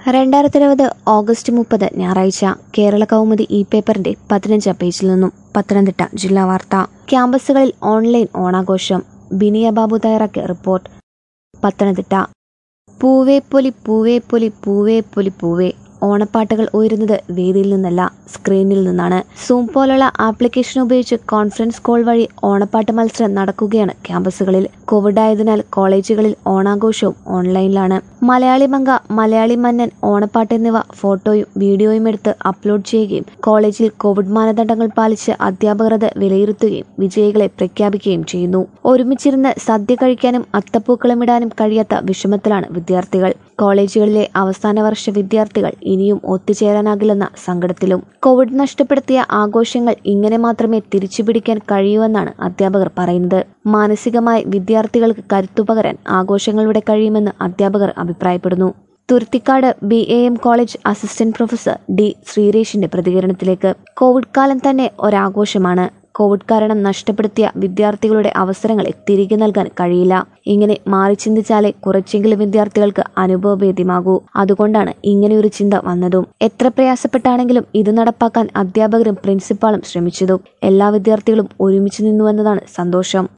രണ്ടായിരത്തി ഇരുപത് ഓഗസ്റ്റ് മുപ്പത് ഞായറാഴ്ച കേരള കൗമുദി ഇ പേപ്പറിന്റെ പതിനഞ്ചാം പേജിൽ നിന്നും പത്തനംതിട്ട ജില്ലാ വാർത്ത ക്യാമ്പസുകളിൽ ഓൺലൈൻ ഓണാഘോഷം ബിനിയ ബാബു തയ്യാറാക്കിയ റിപ്പോർട്ട് പത്തനംതിട്ട പൂവേ പൊലി പൂവേ പൊലി പൂവേ പൊലി പൂവേ ഓണപ്പാട്ടുകൾ ഉയരുന്നത് വേദിയിൽ നിന്നല്ല സ്ക്രീനിൽ നിന്നാണ് സൂം പോലുള്ള ആപ്ലിക്കേഷൻ ഉപയോഗിച്ച് കോൺഫറൻസ് കോൾ വഴി ഓണപ്പാട്ട് മത്സരം നടക്കുകയാണ് ക്യാമ്പസുകളിൽ കോവിഡ് ആയതിനാൽ കോളേജുകളിൽ ഓണാഘോഷവും ഓൺലൈനിലാണ് മലയാളി മംഗ മലയാളി മന്നൻ ഓണപ്പാട്ട് എന്നിവ ഫോട്ടോയും വീഡിയോയും എടുത്ത് അപ്ലോഡ് ചെയ്യുകയും കോളേജിൽ കോവിഡ് മാനദണ്ഡങ്ങൾ പാലിച്ച് അധ്യാപകർ അത് വിലയിരുത്തുകയും വിജയികളെ പ്രഖ്യാപിക്കുകയും ചെയ്യുന്നു ഒരുമിച്ചിരുന്ന് സദ്യ കഴിക്കാനും അത്തപ്പൂക്കളം ഇടാനും കഴിയാത്ത വിഷമത്തിലാണ് വിദ്യാർത്ഥികൾ കോളേജുകളിലെ അവസാന വർഷ വിദ്യാർത്ഥികൾ ഇനിയും ഒത്തുചേരാനാകില്ലെന്ന സങ്കടത്തിലും കോവിഡ് നഷ്ടപ്പെടുത്തിയ ആഘോഷങ്ങൾ ഇങ്ങനെ മാത്രമേ തിരിച്ചുപിടിക്കാൻ കഴിയൂവെന്നാണ് അധ്യാപകർ പറയുന്നത് മാനസികമായി വിദ്യാർത്ഥികൾക്ക് കരുത്തുപകരാൻ ആഘോഷങ്ങളിലൂടെ കഴിയുമെന്ന് അധ്യാപകർ അഭിപ്രായപ്പെടുന്നു Thuruthicad B A M college assistant professor D ശ്രീരേഷിന്റെ പ്രതികരണത്തിലേക്ക് കോവിഡ് കാലം തന്നെ ഒരാഘോഷമാണ് കോവിഡ് കാരണം നഷ്ടപ്പെടുത്തിയ വിദ്യാർത്ഥികളുടെ അവസരങ്ങളെ തിരികെ നൽകാൻ കഴിയില്ല ഇങ്ങനെ മാറി ചിന്തിച്ചാലേ കുറച്ചെങ്കിലും വിദ്യാർത്ഥികൾക്ക് അനുഭവഭേദ്യമാകൂ അതുകൊണ്ടാണ് ഇങ്ങനെയൊരു ചിന്ത വന്നതും എത്ര പ്രയാസപ്പെട്ടാണെങ്കിലും ഇത് നടപ്പാക്കാൻ അധ്യാപകരും പ്രിൻസിപ്പാളും ശ്രമിച്ചതും എല്ലാ വിദ്യാർത്ഥികളും ഒരുമിച്ച് നിന്നുവെന്നതാണ് സന്തോഷം